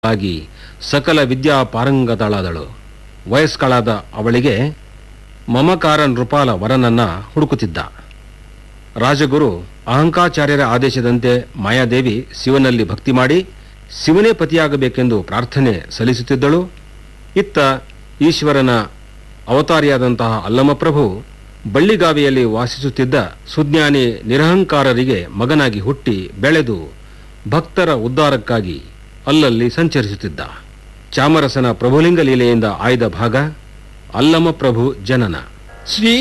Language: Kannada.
ಆಗಿ ಸಕಲ ವಿದ್ಯಾ ಪಾರಂಗತಳಾದಳು ವಯಸ್ಕಳಾದ ಅವಳಿಗೆ ಮಮಕಾರ ನೃಪಾಲ ವರನನ್ನ ಹುಡುಕುತ್ತಿದ್ದ ರಾಜಗುರು ಅಹಂಕಾಚಾರ್ಯರ ಆದೇಶದಂತೆ ಮಾಯಾದೇವಿ ಶಿವನಲ್ಲಿ ಭಕ್ತಿ ಮಾಡಿ ಶಿವನೇ ಪತಿಯಾಗಬೇಕೆಂದು ಪ್ರಾರ್ಥನೆ ಸಲ್ಲಿಸುತ್ತಿದ್ದಳು ಇತ್ತ ಈಶ್ವರನ ಅವತಾರಿಯಾದಂತಹ ಅಲ್ಲಮಪ್ರಭು ಬಳ್ಳಿಗಾವಿಯಲ್ಲಿ ವಾಸಿಸುತ್ತಿದ್ದ ಸುಜ್ಞಾನಿ ನಿರಹಂಕಾರರಿಗೆ ಮಗನಾಗಿ ಹುಟ್ಟಿ ಬೆಳೆದು ಭಕ್ತರ ಉದ್ಧಾರಕ್ಕಾಗಿ ಅಲ್ಲಲ್ಲಿ ಸಂಚರಿಸುತ್ತಿದ್ದ ಚಾಮರಸನ ಪ್ರಭುಲಿಂಗ ಲೀಲೆಯಿಂದ ಆಯ್ದ ಭಾಗ ಅಲ್ಲಮ ಪ್ರಭು ಜನನ ಶ್ರೀ